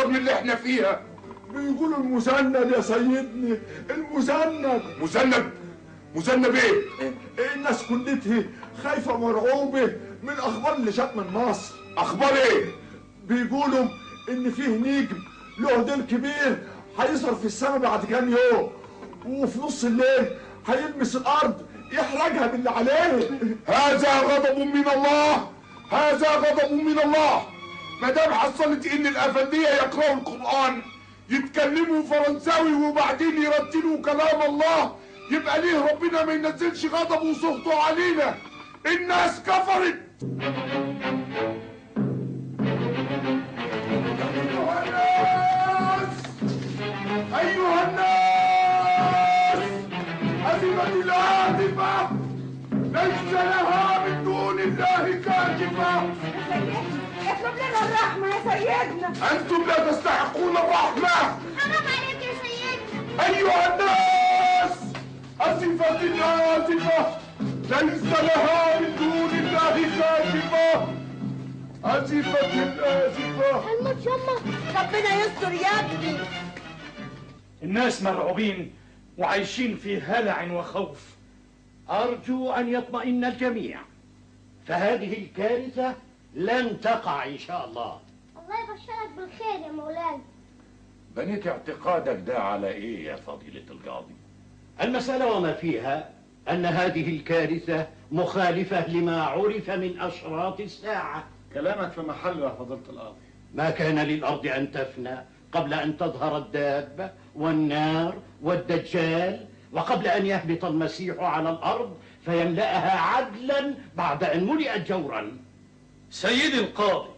من اللي احنا فيها بيقولوا المسند يا سيدني المسند مسند مسند ايه الناس كلتها خايفة مرعوبة من الأخبار اللي جت من مصر اخبار ايه بيقولوا إن فيه نجم له ديل كبير هيظهر في السماء بعد كام يوم وفي نص الليل هيلمس الأرض يحرقها باللي عليه هذا غضب من الله هذا غضب من الله ما دام حصلت ان الافنديه يقرأوا القران يتكلموا فرنساوي وبعدين يرتلوا كلام الله يبقى ليه ربنا ما ينزلش غضبه وسخطه علينا الناس كفرت أيها الناس أيها الناس أزمت الآزفة ليس لها من دون الله كاشفة اطلب لنا الرحمة يا سيدنا أنتم لا تستحقون الرحمة حرام عليك يا سيدنا أيها الناس أزفت الآزفة ليس لها من دون الله كاشفة أزفت الآزفة الموت يما ربنا يستر يا ابني الناس مرعوبين وعايشين في هلع وخوف أرجو أن يطمئن الجميع فهذه الكارثة لن تقع إن شاء الله الله يبشرك بالخير يا مولانا بنيت اعتقادك ده على ايه يا فضيلة القاضي المسألة وما فيها أن هذه الكارثة مخالفة لما عرف من أشراط الساعة كلامك في محله يا فضيلة القاضي ما كان للأرض أن تفنى قبل أن تظهر الدابة والنار والدجال وقبل أن يهبط المسيح على الأرض فيملأها عدلا بعد أن ملئت جورا سيدي القاضي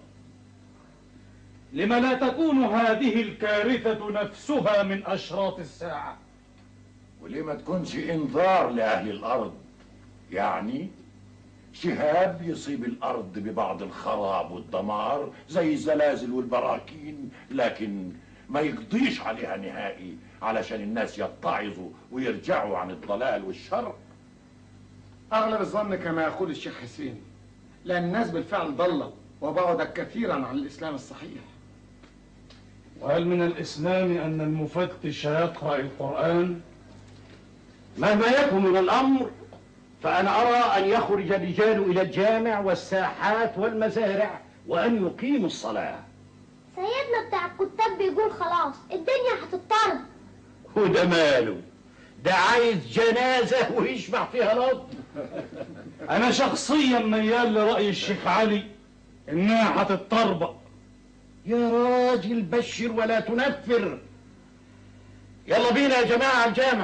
لم لا تكون هذه الكارثة نفسها من أشراط الساعة وليه ما تكونش انذار لأهل الأرض يعني شهاب يصيب الأرض ببعض الخراب والدمار زي الزلازل والبراكين لكن ما يقضيش عليها نهائي علشان الناس يتعظوا ويرجعوا عن الضلال والشر أغلب الظن كما يقول الشيخ حسين لأن الناس بالفعل ضلت وبعدت كثيرا عن الإسلام الصحيح وهل من الإسلام أن المفتش يقرأ القرآن؟ مهما يكن من الأمر فأنا أرى أن يخرج الرجال إلى الجامع والساحات والمزارع وأن يقيموا الصلاة سيدنا بتاع الكتاب بيقول خلاص الدنيا هتضطرب وده ماله ده عايز جنازة ويشبع فيها الأرض أنا شخصيا ميال لرأي الشيخ علي إنها هتتطربق يا راجل بشر ولا تنفر يلا بينا يا جماعة الجامع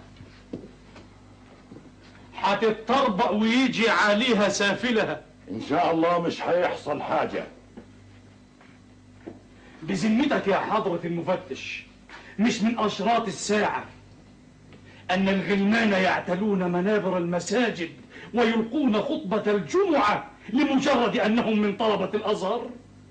هتتطربق ويجي عليها سافلها إن شاء الله مش هيحصل حاجة بذمتك يا حضرة المفتش مش من أشراط الساعة أن الغلمان يعتلون منابر المساجد ويلقون خطبة الجمعة لمجرد أنهم من طلبة الأزهر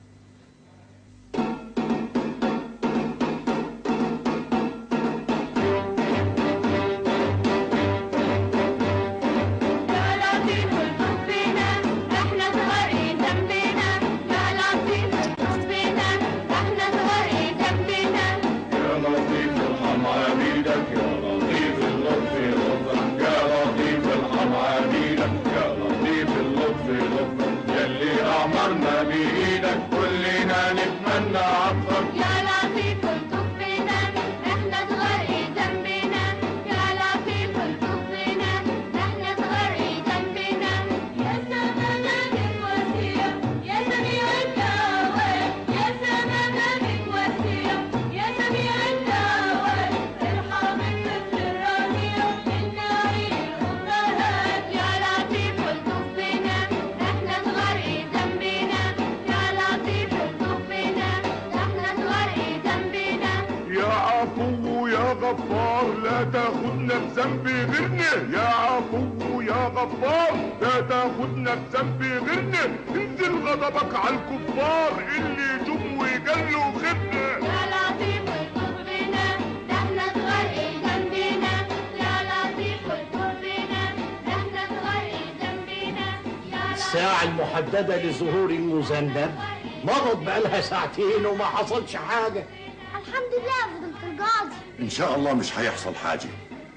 يا لطيف الطف بنا احنا صغار ايه ذنبنا يا لطيف الطف بنا احنا صغار ايه ذنبنا يا لطيف ارحم عبيدك يا لطيف اللطف غفرك يا لطيف ارحم عبيدك يا لطيف اللطف غفرك يلي أعمرنا بإيدك كلنا نتمنى عطفك يا لطيف الطف بنا احنا صغار ايه ذنبنا يا لطيف الطف بنا احنا صغار ايه ذنبنا يا سمانا بك وسيع يا سميع الدعوات يا سمانا بك وسيع يا سميع الدعوات ارحم الطفل الرضيع النعي الأمهات يا لطيف الطف بنا احنا صغار ايه ذنبنا يا لطيف الطف بنا احنا صغار ايه ذنبنا يا عفو يا غفار لا تاخدنا بذنب غيرنا يا عفو يا غفار لا تاخدنا بذنب غيرنا انزل غضبك على الكفار اللي جم ويجلوا خدنا يا لطيف الطف بنا احنا صغار ايه ذنبنا يا لطيف الطف بنا احنا صغار ايه ذنبنا يا الساعة المحددة لظهور المذنب مضت بقالها ساعتين وما حصلش حاجة الحمد لله يا فضيلة القاضي ان شاء الله مش هيحصل حاجه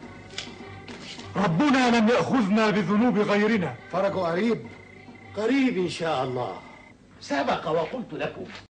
ربنا لم يأخذنا بذنوب غيرنا فرجه قريب قريب إن شاء الله سبق وقلت لكم